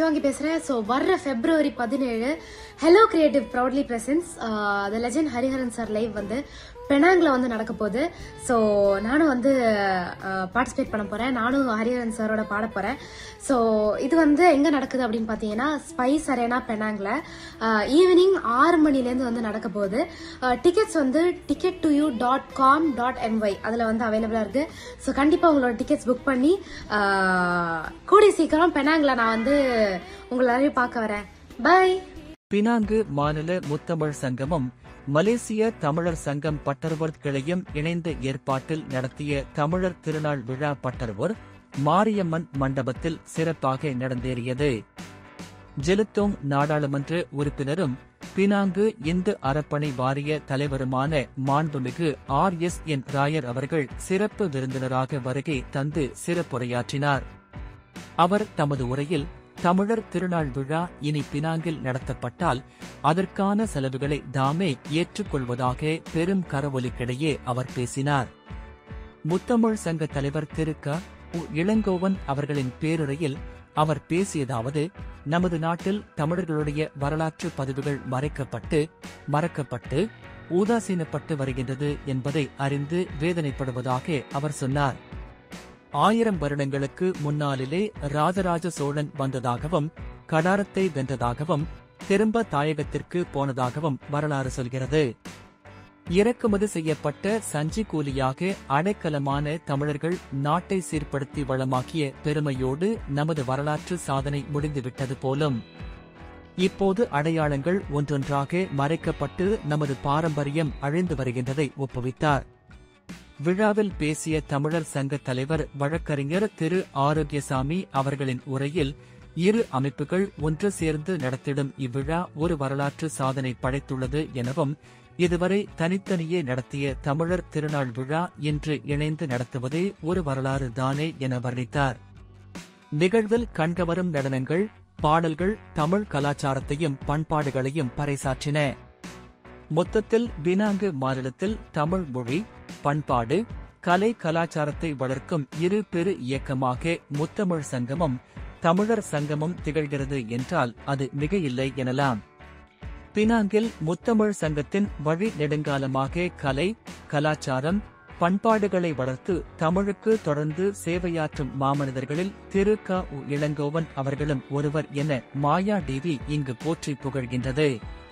சிவாங்கி பேசுறேன் ஸோ வர்ற பிப்ரவரி பதினேழு hello creative proudly presents the legend Hariharan sir live வந்து பெனாங்கில் வந்து நடக்க போகுது ஸோ நானும் வந்து பார்ட்டிசிபேட் பண்ண போகிறேன் நானும் ஹரிஹரன் சாரோட பாட போகிறேன் ஸோ இது வந்து எங்கே நடக்குது அப்படின்னு பார்த்தீங்கன்னா ஸ்பைஸ் அரேனா பெனாங்கில் ஈவினிங் ஆறு மணிலேருந்து வந்து நடக்க போகுது டிக்கெட்ஸ் வந்து ticket to you dot com dot M Y அதில் வந்து அவைலபிளாக இருக்குது ஸோ கண்டிப்பாக உங்களோட டிக்கெட்ஸ் புக் பண்ணி ஆஹ், கூடிய சீக்கிரம் பெனாங்கில் நான் வந்து உங்களை எல்லாரையும் பார்க்க வரேன் பை பினாங்கு மாநில முத்தமிழ் சங்கமும் மலேசிய தமிழர் சங்கம் பட்டர்வர்த் கிளையும் இணைந்த ஏற்பாட்டில் நடத்திய தமிழர் திருநாள் விழா பட்டர்வர் மாரியம்மன் மண்டபத்தில் சிறப்பாக நடந்தேறியது ஜெலுத்தோங் நாடாளுமன்ற உறுப்பினரும் பினாங்கு இந்து அறப்பணி வாரிய தலைவருமான மாண்புமிகு ஆர் எஸ் என் ராயர் அவர்கள் சிறப்பு விருந்தினராக வருகை தந்து சிறப்புரையாற்றினார் அவர் தமது உரையில் தமிழர் திருநாள் விழா இனி பினாங்கில் நடத்தப்பட்டால் அதற்கான செலவுகளை தாமே ஏற்றுக்கொள்வதாக பெரும் கரவொலிக்கிடையே அவர் பேசினார் முத்தமிழ் சங்க தலைவர் திரு க உ. இளங்கோவன் அவர்களின் பேருரையில் அவர் பேசியதாவது நமது நாட்டில் தமிழர்களுடைய வரலாற்று பதிவுகள் மறைக்கப்பட்டு மறக்கப்பட்டு ஊதாசீனப்பட்டு வருகின்றது என்பதை அறிந்து வேதனைப்படுவதாக அவர் சொன்னார் ஆயிரம் வருடங்களுக்கு முன்னாளிலே ராஜராஜ சோழன் வந்ததாகவும் கடாரத்தை வென்றதாகவும் திரும்ப தாயகத்திற்கு போனதாகவும் வரலாறு சொல்கிறது இறக்குமதி செய்யப்பட்ட சஞ்சி கூலியாக அடைக்கலமான தமிழர்கள் நாட்டை சீர்படுத்தி வளமாக்கிய பெருமையோடு நமது வரலாற்று சாதனை முடிந்துவிட்டது போலும் இப்போது அடையாளங்கள் ஒன்றொன்றாக மறைக்கப்பட்டு நமது பாரம்பரியம் அழிந்து வருகின்றதை ஒப்புவித்தார் விழாவில் பேசிய தமிழர் சங்க தலைவர் வழக்கறிஞர் திரு ஆரோக்கியசாமி அவர்களின் உரையில் இரு அமைப்புகள் ஒன்று சேர்ந்து நடத்திடும் இவ்விழா ஒரு வரலாற்று சாதனை படைத்துள்ளது எனவும் இதுவரை தனித்தனியே நடத்திய தமிழர் திருநாள் விழா இன்று இணைந்து நடத்துவதே ஒரு வரலாறு தானே என வர்ணித்தார் நிகழ்வில் கண்கவரும் நடனங்கள் பாடல்கள் தமிழ் கலாச்சாரத்தையும் பண்பாடுகளையும் பறைசாற்றின மொத்தத்தில் பினாங்கு மாநிலத்தில் தமிழ் மொழி பண்பாடு கலை கலாச்சாரத்தை வளர்க்கும் இரு பெரு இயக்கமாக முத்தமிழ் சங்கமும் தமிழர் சங்கமும் திகழ்கிறது என்றால் அது மிக இல்லை எனலாம் பினாங்கில் முத்தமிழ் சங்கத்தின் வழி நெடுங்காலமாக கலை கலாச்சாரம் பண்பாடுகளை வளர்த்து தமிழுக்கு தொடர்ந்து சேவையாற்றும் மாமனிதர்களில் திரு க உ. இளங்கோவன் அவர்களும் ஒருவர் என மாயா டிவி இங்கு போற்றி புகழ்கின்றது